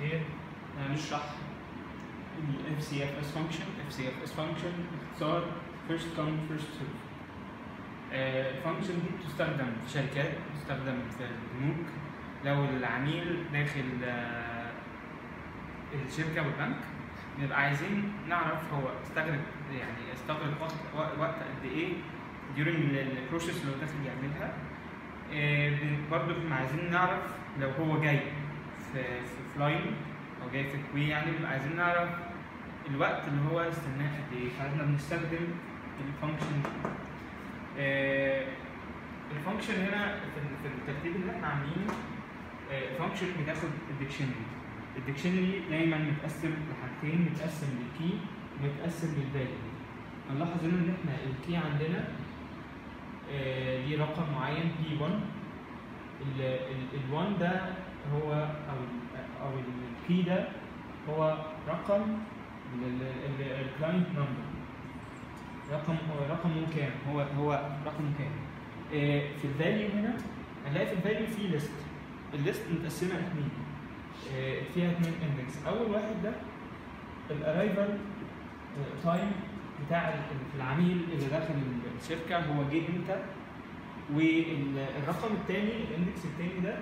الخير هنشرح ال FCFS function FCFS function باختصار first come first serve الفانكشن دي بتستخدم في شركات بتستخدم في البنوك لو العميل داخل آه، الشركة والبنك نبقى عايزين نعرف هو استغرق يعني استغرق وقت وقت قد ايه during البروسيس اللي هو داخل يعملها آه، بن- برضه بنبقى عايزين نعرف لو هو جاي في في فلاين او جاي في كوي يعني بنبقى عايزين نعرف الوقت اللي هو استناه قد ايه فاحنا بنستخدم الفانكشن دي آه، الفانكشن هنا في ال- في الترتيب اللي احنا عاملينه الفانكشن بتاخد الديكشنري الديكشنري دايما متقسم لحاجتين متقسم للكي ومتقسم للفاليو هنلاحظ هنا ان احنا الكي عندنا آه، ليه رقم معين بي 1 ال 1 ده هو او ال او الكي ده هو رقم الكلاينت نمبر رقم هو رقمه كام هو هو رقمه كام آه، في الفاليو هنا هنلاقي في الفاليو في ليست الليست متقسمه اتنين آه، فيها اتنين اندكس اول واحد ده الارايفل تايم بتاع ال- العميل اللي داخل الشركه هو جه امتى والرقم الثاني الاندكس الثاني ده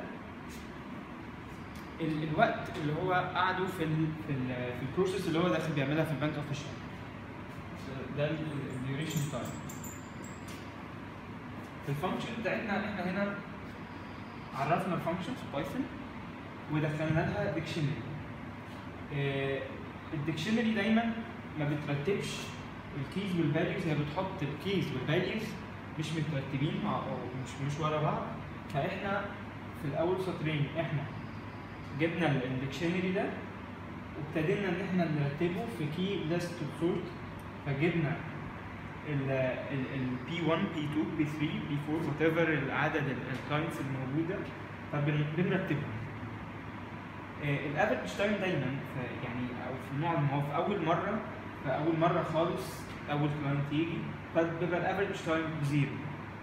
ال- الوقت اللي هو قعده في ال في ال في البروسيس اللي هو داخل بيعملها في البنك اوفيشال ده الديوريشن تايم في الفانكشن بتاعتنا احنا هنا عرفنا الفانكشن في بايثون ودخلنا لها ديكشنري الديكشنري دايما ما بترتبش الكيز والفاليوز هي بتحط الكيز والفاليوز مش مترتبين مع أو مش مش ورا بعض فاحنا في الاول سطرين احنا جبنا الديكشنري ده وابتدينا ان احنا نرتبه في كي ليست سورت فجبنا ال ال P1 P2 P3 P4 وات ايفر العدد الكلاينتس الموجوده فبنرتبهم الافريج تايم دايما في يعني او في المعظم هو في اول مره في اول مره خالص اول كلاينت يجي فبيبقى الافريج تايم زيرو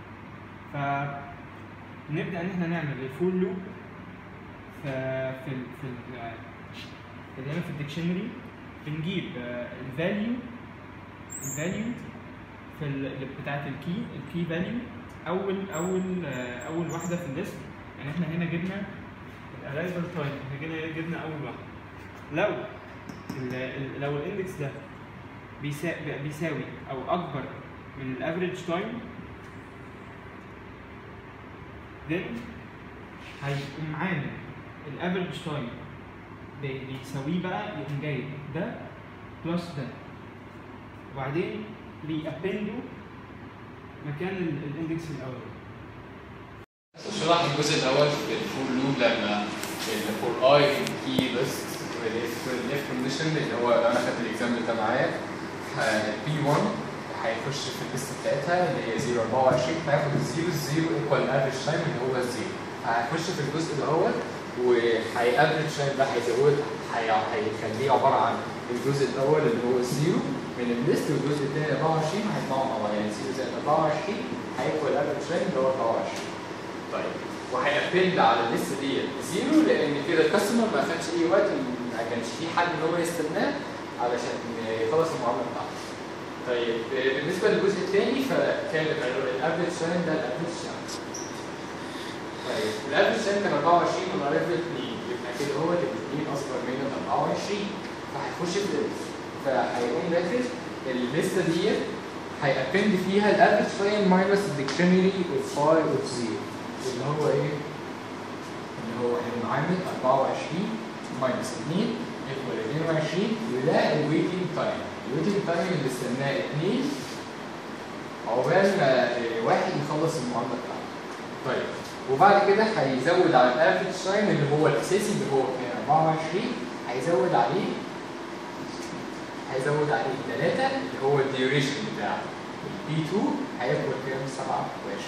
فنبدا ان احنا نعمل الفول لوب في في ال في ال في هنا في الديكشنري بنجيب الفاليو الفاليو في ال بتاعت الكي الكي فاليو اول اول آه، اول واحده في الليست يعني احنا هنا جبنا الارايفل تايم احنا هنا جبنا اول واحده لو ال ال لو الاندكس ده بيسا- بيساوي او اكبر من الافريج تايم then هيقوم عامل الافريج تايم بيساويه بقى يقوم جايب ده بلس ده وبعدين بيأبندوا مكان ال- الاندكس الاول شرح الجزء الاول في الفور لوب لما الفور اي كي ليست والاف كونديشن اللي هو لو انا خدت الاكزامبل ده معايا بي 1 هيخش في الليست بتاعتها اللي هي 0 24 هياخد 0 0 ايكوال افريج تايم اللي هو 0 هيخش في الجزء دوت وهيافريج تايم ده هيزود هي- هيخليه عباره عن الجزء الاول اللي هو 0 من الليست والجزء الثاني 24 هيطلعوا مع بعض يعني 0 زائد 24 هيكوال افريج تايم اللي هو 24 طيب وهيأبند على الليست دي زيرو لان كده الكاستمر ما خدش اي وقت ما كانش في حد ان هو يستناه علشان يخلص المعامله بتاعته. طيب بالنسبه للجزء الثاني فكان الافريج تايم ده الافريج تايم. طيب الافريج تايم كان 24 ونقرب 2 يبقى كده هو ال 2 اصغر من ال 24 فهيخش في الليست فهيقوم داخل الليسته دي هيأبند فيها الافريج تايم ماينس الديكشنري اوف 5 اوف 0 اللي هو ايه؟ اللي هو هيبقى عامل 24 ماينس 2 يكوال 22 وده الويتنج تايم الويتنج تايم اللي استناه 2 عقبال ما آه، واحد يخلص المعامله بتاعته طيب وبعد كده هيزود على الافريج تايم اللي هو الاساسي اللي هو كان 24 هيزود عليه هيزود عليه 3 اللي هو الديوريشن بتاعه البي 2 هيكون كام 27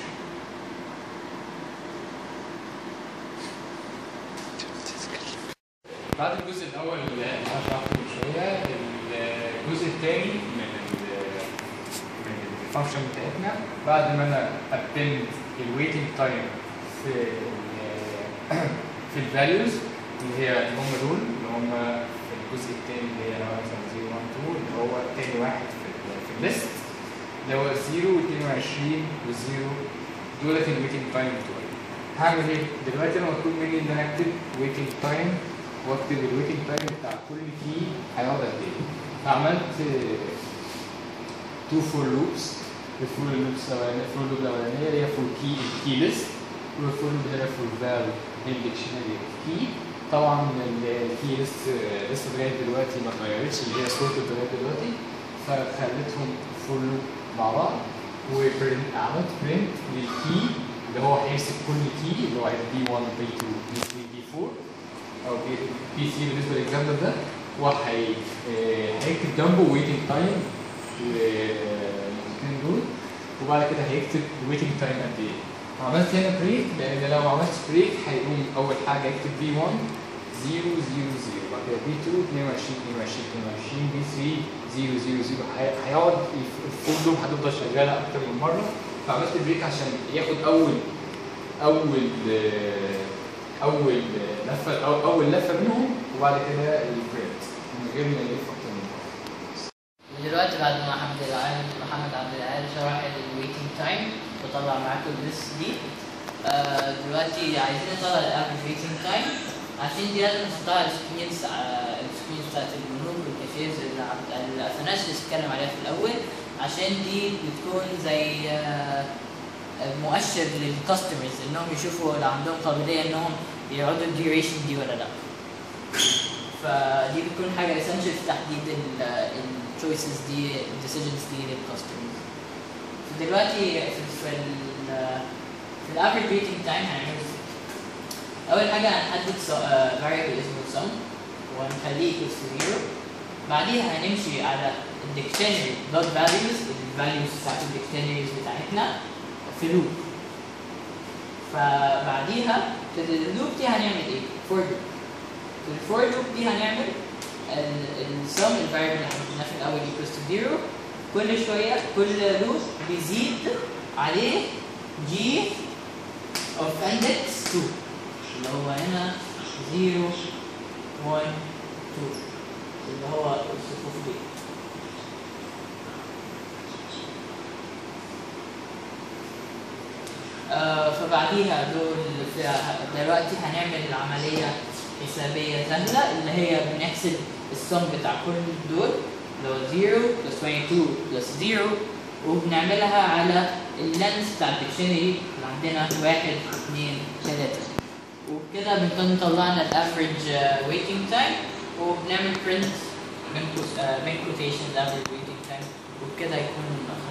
بعد الجزء الاول اللي انا شرحته من شويه الجزء الثاني من ال من الفانكشن بتاعتنا بعد ما انا ابند الويتنج تايم في ال في الفاليوز اللي هي اللي هم دول اللي هما في الجزء التاني اللي هي لو مثلا 0 1 2 اللي هو تاني واحد في, ال- في الليست اللي هو 0 22 و0 دولت الويتنج تايم بتوعي هعمل ايه؟ دلوقتي انا مطلوب مني ان انا اكتب ويتنج تايم واكتب الويتنج تايم بتاع كل كي هيقعد قد ايه فعملت تو فور لوبس الفور لوبس الفور لوب الاولانيه اللي هي فور كي الكي ليست والفور لوب اللي هي فور فال الديكشنري كي طبعا الكي ليست لسه لغايه دلوقتي ما اتغيرتش اللي هي صورة لغايه دلوقتي فخليتهم فور لوب مع بعض وبرنت عملت برنت للكي اللي هو هيمسك كل كي اللي هو بي 1 بي 2 بي 3 بي 4 او بي بي 3 بالنسبه للاكزامبل ده وهي آه، هيكتب جنبه ويتنج تايم والاثنين دول وبعد كده هيكتب الويتنج تايم قد ايه عملت هنا بريك لان لو ما عملتش بريك هيقوم اول حاجه يكتب بي 1 0 0 0 بعد كده بي 2 22 22 22 بي 3 0 0 0 هي- هيقعد الف- الفول لوب هتفضل شغاله اكتر من مره فعملت بريك عشان ياخد اول اول آه، اول آه، لفه أو اول لفه منهم وبعد كده البرنت من غير ما يلف اكتر من مره ودلوقتي بعد ما محمد العال محمد عبد العال شرح الويتنج تايم وطلع معاكم الليست دي آه دلوقتي عايزين نطلع الافريج ويتنج تايم عشان دي لازم نحطها على السكرينز آه السكرينز بتاعت البنوك والكافيز اللي عبد- اللي اثناس اتكلم عليها في الاول عشان دي بتكون زي آه مؤشر للكاستمرز انهم يشوفوا لو عندهم قابليه انهم يقعدوا الديوريشن دي ولا لا فدي بتكون حاجه اسينشال في تحديد التشويسز دي الديسيجنز دي للكاستمرز دلوقتي في في ال في الافريج ريتنج تايم هنعمل ازاي؟ اول حاجه هنحدد فاريبل اسمه sum وهنخليه equals to zero بعديها هنمشي على الديكشنري دوت فاليوز الفاليوز بتاعت الديكشنريز بتاعتنا في لوب فبعديها في اللوب دي هنعمل ايه؟ فور لوب في الفور لوب دي هنعمل السم الفاريبل اللي حطيناه في الاول equals to zero كل شويه كل لوب بيزيد عليه g of index 2 اللي هو هنا 0 1 2 اللي هو الصفوف دي آه فبعديها دول في- دلوقتي هنعمل عملية حسابية سهلة اللي هي بنحسب السم بتاع كل دول اللي هو 0 بلس 22 بلس 0 وبنعملها على اللينس بتاع الديكشنري اللي عندنا 1 2 3 وبكده بنكون طلعنا الافريج ويتنج تايم وبنعمل print من كوتيشن الافريج ويتنج تايم وبكده يكون